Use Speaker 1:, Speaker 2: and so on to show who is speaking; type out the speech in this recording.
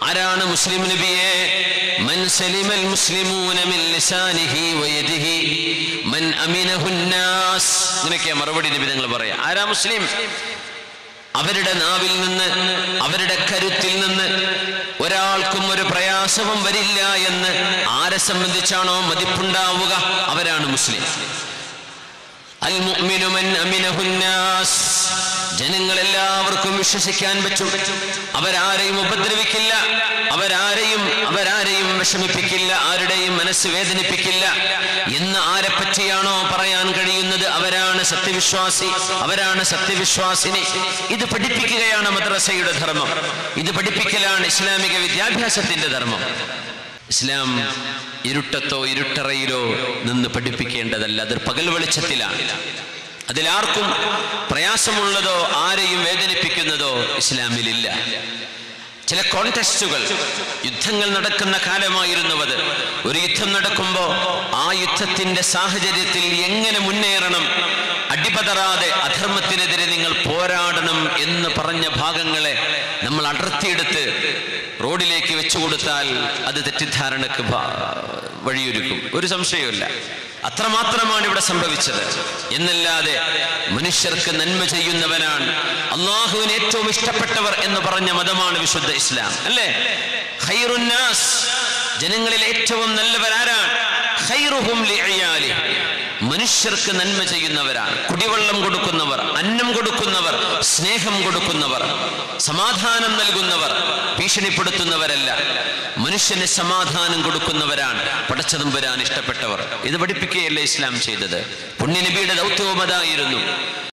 Speaker 1: ആരാണ് മുസ്ലിം നബിയെ മൻ സലിമൽ മുസ്ലിമൂന മിൻ ലിസാനിഹി വയദിഹി മൻ അമിനഹു നാസ് ഇങ്ങനെയൊക്കെയാ മറുപടി നബി നിങ്ങൾ പറയാ ആരാ മുസ്ലിം അവരുടെ നാവിൽ നിന്ന് അവരുടെ കരുത്തിൽ നിന്ന് ഒരാൾക്കും ഒരു പ്രയാസവും വരില്ല എന്ന് ആരെ സംബന്ധിച്ചാണോ മതിപ്പുണ്ടാവുക അവരാണ് മുസ്ലിം അൽ മുഅ്മിനു മൻ അമിനഹു നാസ് ജനങ്ങളെല്ലാവർക്കും വിശ്വസിക്കാൻ പറ്റും അവരാരെയും ഉപദ്രവിക്കില്ല അവരാരെയും അവരാരെയും വിഷമിപ്പിക്കില്ല ആരുടെയും മനസ്സ് വേദനിപ്പിക്കില്ല എന്ന് ആരെ പറ്റിയാണോ പറയാൻ കഴിയുന്നത് അവരാണ് സത്യവിശ്വാസി അവരാണ് സത്യവിശ്വാസിനി ഇത് പഠിപ്പിക്കുകയാണ് മദ്രസയുടെ ധർമ്മം ഇത് പഠിപ്പിക്കലാണ് ഇസ്ലാമിക വിദ്യാഭ്യാസത്തിന്റെ ധർമ്മം ഇസ്ലാം ഇരുട്ടത്തോ ഇരുട്ടറയിലോ നിന്ന് പഠിപ്പിക്കേണ്ടതല്ല അത് പകൽ വെളിച്ചത്തിലാണ് അതിലാർക്കും പ്രയാസമുള്ളതോ ആരെയും വേദനിപ്പിക്കുന്നതോ ഇസ്ലാമിലില്ല ചില കോൺടെസ്റ്റുകൾ യുദ്ധങ്ങൾ നടക്കുന്ന കാലമായിരുന്നു അത് ഒരു യുദ്ധം നടക്കുമ്പോൾ ആ യുദ്ധത്തിന്റെ സാഹചര്യത്തിൽ എങ്ങനെ മുന്നേറണം അടിപതറാതെ അധർമ്മത്തിനെതിരെ നിങ്ങൾ പോരാടണം എന്ന് പറഞ്ഞ ഭാഗങ്ങളെ നമ്മൾ അടർത്തിയെടുത്ത് റോഡിലേക്ക് വെച്ചു കൊടുത്താൽ അത് തെറ്റിദ്ധാരണക്ക് ഭ- വഴിയൊരുക്കും ഒരു സംശയവുമില്ല അത്രമാത്രമാണ് ഇവിടെ സംഭവിച്ചത് എന്നല്ലാതെ മനുഷ്യർക്ക് നന്മ ചെയ്യുന്നവനാണ് അള്ളാഹുവിന് ഏറ്റവും ഇഷ്ടപ്പെട്ടവർ എന്ന് പറഞ്ഞ മതമാണ് വിശുദ്ധ ഇസ്ലാം അല്ലേ ഖൈറുന്നാസ് ജനങ്ങളിൽ ഏറ്റവും നല്ലവരാരാണ് ഖൈറുഹും ലിഅയാലി മനുഷ്യർക്ക് നന്മ ചെയ്യുന്നവരാണ് കുടിവെള്ളം കൊടുക്കുന്നവർ അന്നം കൊടുക്കുന്നവർ സ്നേഹം കൊടുക്കുന്നവർ സമാധാനം നൽകുന്നവർ ഭീഷണിപ്പെടുത്തുന്നവരല്ല മനുഷ്യന് സമാധാനം കൊടുക്കുന്നവരാണ് പടച്ചതമ്പുരാൻ ഇഷ്ടപ്പെട്ടവർ ഇത് പഠിപ്പിക്കുകയല്ലേ ഇസ്ലാം ചെയ്തത് പുണ്യനബിയുടെ ദൗത്യവും അതായിരുന്നു